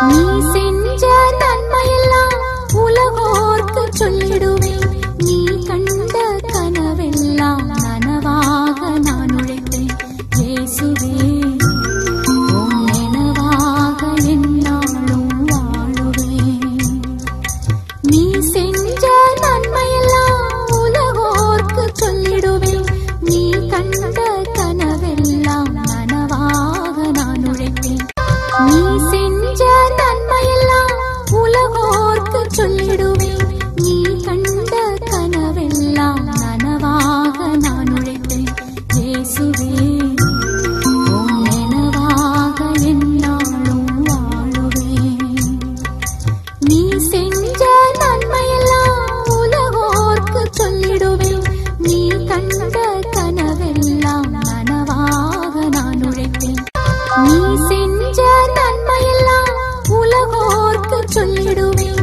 நீ செஞ்ச நன்மையெல்லாம் உலகோர்க்கு சொல்லிடுவேன் நீ கண்ட கனவெல்லாம் நனவாக நான் உழைத்தேன் இயேசுவே உன் நினைவாக எந்நாளும் வாழுவேன் நீ செஞ்ச நன்மையெல்லாம் உலகோர்க்கு சொல்லிடுவேன் நீ கண்ட கனவெல்லாம் நனவாக நான் உழைத்தேன் நீ செஞ்ச நன்மையெல்லாம் உலகோர்க்கு சொல்லிடுவேன் நீ கண்ட கனவெல்லாம் நனவாக நான் உழைத்தேன் இயேசுவே உன் நினைவாக எந்நாளும் வாழுவேன் நீ செஞ்ச நன்மையெல்லாம் உலகோர்க்கு சொல்லிடுவேன் நீ கண்ட கனவெல்லாம் நனவாக நான் உழைத்தேன் நீ செஞ்ச நன்மையெல்லாம் உலகோர்க்கு சொல்லிடுவேன்